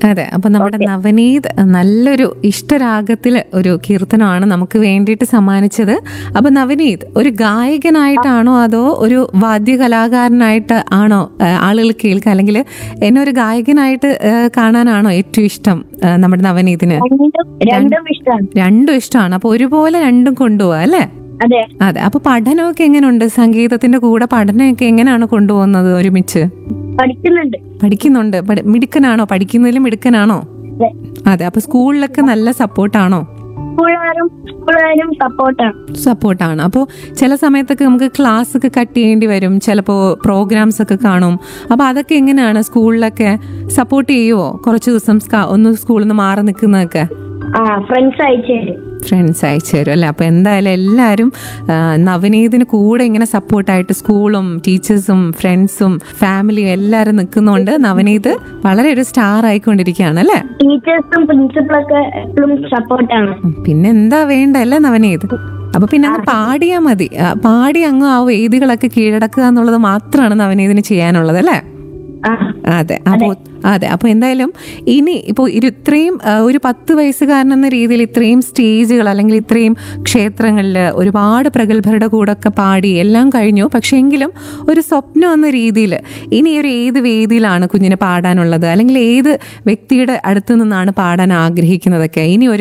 അതെ അപ്പൊ നമ്മുടെ നവനീത് നല്ലൊരു ഇഷ്ടരാഗത്തിൽ ഒരു കീർത്തനമാണ് നമുക്ക് വേണ്ടിയിട്ട് സമ്മാനിച്ചത് അപ്പൊ നവനീത് ഒരു ഗായകനായിട്ടാണോ അതോ ഒരു വാദ്യകലാകാരനായിട്ട് ആണോ ആ, ആളുകൾ കേൾക്കുക അല്ലെങ്കിൽ എന്നെ ഒരു ഗായകനായിട്ട് ആ, കാണാനാണോ ഏറ്റവും ഇഷ്ടം ആ, നമ്മുടെ നവനീതിന് രണ്ടും രണ്ടും ഇഷ്ടമാണ് രണ്ടും ഇഷ്ടമാണ് അപ്പൊ ഒരുപോലെ രണ്ടും കൊണ്ടുപോവാ അല്ലേ അതെ അതെ അപ്പൊ പഠനമൊക്കെ എങ്ങനെയുണ്ട് സംഗീതത്തിന്റെ കൂടെ പഠനമൊക്കെ എങ്ങനെയാണ് കൊണ്ടുപോകുന്നത് ഒരുമിച്ച് പഠിക്കുന്നുണ്ട് പഠിക്കുന്നുണ്ട് പഠി- മിടുക്കനാണോ പഠിക്കുന്നതിലും മിടുക്കനാണോ അതെ അതെ അപ്പൊ സ്കൂളിലൊക്കെ നല്ല സപ്പോർട്ടാണോ സ്കൂളുകാരും സ്കൂളുകാരും സപ്പോർട്ടാണ് സപ്പോർട്ടാണ് അപ്പോൾ ചില സമയത്തൊക്കെ നമുക്ക് ക്ലാസ് ഒക്കെ കട്ട് ചെയ്യേണ്ടി വരും ചിലപ്പോൾ പ്രോഗ്രാംസ് ഒക്കെ കാണും അപ്പോൾ അതൊക്കെ എങ്ങനെയാണ് സ്കൂളിലൊക്കെ സപ്പോർട്ട് ചെയ്യുമോ കുറച്ച് ദിവസം സ്ക- ഒന്ന് സ്കൂളിൽ നിന്ന് മാറി നിൽക്കുന്നതൊക്കെ ആ ഫ്രണ്ട്സ് അയച്ചു തരും ഫ്രണ്ട്സ് അയച്ചു തരും അല്ലേ അപ്പോൾ എന്തായാലും എല്ലാവരും ആ, നവനീതിന് കൂടെ ഇങ്ങനെ സപ്പോർട്ടായിട്ട് സ്കൂളും ടീച്ചേഴ്സും ഫ്രണ്ട്സും ഫാമിലിയും എല്ലാവരും നിൽക്കുന്നതുകൊണ്ട് നവനീത് വളരെ ഒരു സ്റ്റാർ ആയിക്കൊണ്ടിരിക്കുകയാണ് അല്ലേ ടീച്ചേഴ്സും പ്രിൻസിപ്പളൊക്കെ എപ്പോഴും സപ്പോർട്ടാണ് പിന്നെ എന്താ വേണ്ട അല്ലേ നവനീത് അപ്പൊ പിന്നെ അങ്ങ് പാടിയാ മതി ആ, പാടി അങ്ങ് ആ വേദികളൊക്കെ കീഴടക്കുക എന്നുള്ളത് മാത്രമാണ് നവനീതിന് ചെയ്യാനുള്ളത് അല്ലേ ആ അതെ അപ്പോ അതെ അപ്പൊ എന്തായാലും ഇനി ഇപ്പോൾ ഇത്രയും ആ, ഒരു പത്ത് വയസ്സുകാരൻ എന്ന രീതിയിൽ ഇത്രയും സ്റ്റേജുകൾ അല്ലെങ്കിൽ ഇത്രയും ക്ഷേത്രങ്ങളിൽ ഒരുപാട് പ്രഗത്ഭരുടെ കൂടെ ഒക്കെ പാടി എല്ലാം കഴിഞ്ഞു പക്ഷെ എങ്കിലും ഒരു സ്വപ്നം എന്ന രീതിയിൽ ഇനി ഒരു ഏത് വേദിയിലാണ് കുഞ്ഞിന് പാടാനുള്ളത് അല്ലെങ്കിൽ ഏത് വ്യക്തിയുടെ അടുത്ത് നിന്നാണ് പാടാൻ ആഗ്രഹിക്കുന്നതൊക്കെ ഇനി ഒരു